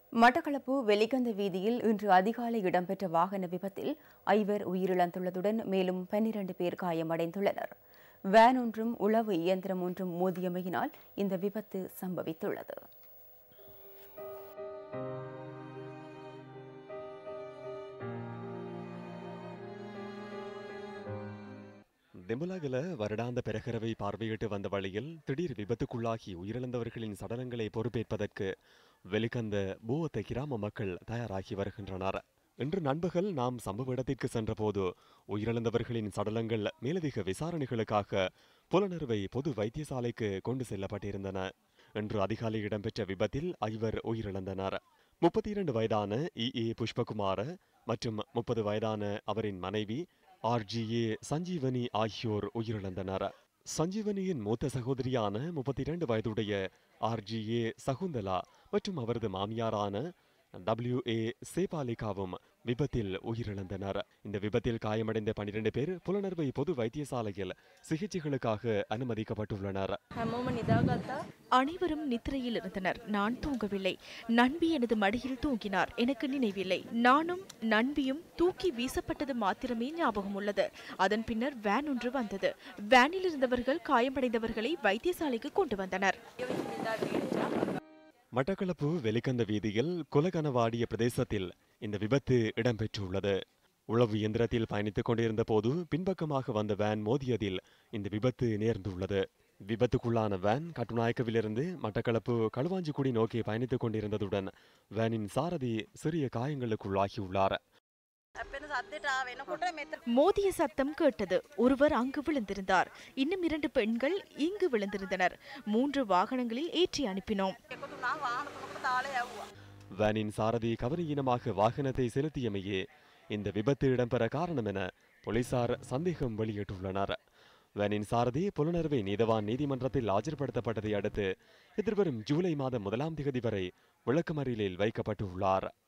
மட்டக்களப்பு வெலிகந்த வீதியில் இன்று அதிகாலை இடம்பெற்ற வாகன விபத்தில் ஐவர் உயிரிழந்துள்ளதுடன் மேலும் பன்னிரண்டு பேர் காயமடைந்துள்ளனர் வேன் ஒன்றும் உளவு இயந்திரம் ஒன்றும் மோதியமையினால் இந்த விபத்து சம்பவித்துள்ளது தெம்புலாகல வருடாந்த பெரகரவை பார்வையிட்டு வந்த வழியில் திடீர் விபத்துக்குள்ளாகி உயிரிழந்தவர்களின் சடலங்களை பொறுப்பேற்பதற்கு வெளிக்கந்த பூவத்தை கிராம மக்கள் தயாராகி வருகின்றனர் இன்று நண்பகல் நாம் சம்பவ இடத்திற்கு சென்றபோது உயிரிழந்தவர்களின் சடலங்கள் மேலதிக விசாரணைகளுக்காக புலனறுவை பொது வைத்தியசாலைக்கு கொண்டு செல்லப்பட்டிருந்தன இன்று அதிகாலை இடம்பெற்ற விபத்தில் ஐவர் உயிரிழந்தனர் முப்பத்தி இரண்டு வயதான இ ஏ புஷ்பகுமார மற்றும் முப்பது வயதான அவரின் மனைவி ஆர்ஜிஏ சஞ்சீவனி ஆகியோர் உயிரிழந்தனர் சஞ்சீவனியின் மூத்த சகோதரியான முப்பத்தி இரண்டு வயதுடைய ஆர்ஜிஏ சகுந்தலா மற்றும் அவரது மாமியாரான டபிள்யூ ஏ சேபாலிகாவும் விபத்தில் உயிரிழந்தனர் இந்த விபத்தில் காயமடைந்த பனிரெண்டு பேர் புலனர்வை பொது வைத்தியசாலையில் சிகிச்சைகளுக்காக அனுமதிக்கப்பட்டுள்ளனர் හැමෝම නිදාගත්තා அனைவரும் நித்திரையில் இருந்தனர் நான் தூங்கவில்லை நண்பி எனது மடியில் தூங்கினார் எனக்கு நினைவில்லை நானும் நண்பியும் தூக்கி வீசப்பட்டது மாத்திரமே ஞாபகம் உள்ளது அதன் பின்னர் வேன் ஒன்று வந்தது வேனில் இருந்தவர்கள் காயமடைந்தவர்களை வைத்தியசாலைக்கு கொண்டு வந்தனர் மட்டக்களப்பு வெலிக்கந்த வீதியில் குலகனவாடிய பிரதேசத்தில் இந்த விபத்து இடம்பெற்றுள்ளது உளவு இயந்திரத்தில் பயணித்துக் கொண்டிருந்த போது பின்பக்கமாக வந்த வேன் மோதியதில் இந்த விபத்து நேர்ந்துள்ளது விபத்துக்குள்ளான வேன் கட்டுநாயக்கவிலிருந்து மட்டக்களப்பு களுவாஞ்சிக்குடி நோக்கி பயணித்துக் கொண்டிருந்ததுடன் வேனின் சாரதி சிறிய காயங்களுக்குள்ளாகியுள்ளார் අපෙන සද්දට වෙනකොට මෙත மோதிய சத்தம் கேட்டது ஒருவர் அங்கு விழுந்திருந்தார் இன்னும் இரண்டு பெண்கள் இங்கு விழுந்திருந்தனர் மூன்று வாகனங்களில் ஏற்றி அனுப்பினோம் එකතුනා වාහන තුනකට තාල යව්වා வேனின் சாரதி கவனஈனமாக வாகனத்தை செலுத்தியமையே இந்த விபத்து இடம்பெற காரணம் என போலீசார் சந்தேகம் வெளியிட்டுள்ளனர் வேனின் சாரதி புலனறுவை நீதவான் நீதிமன்றத்தில் ஆஜர்படுத்தப்பட்டதை அடுத்து எதிர்வரும் ஜூலை மாதம் முதலாம் தேதி வரை விளக்கமறியலில் வைக்கப்பட்டுள்ளார்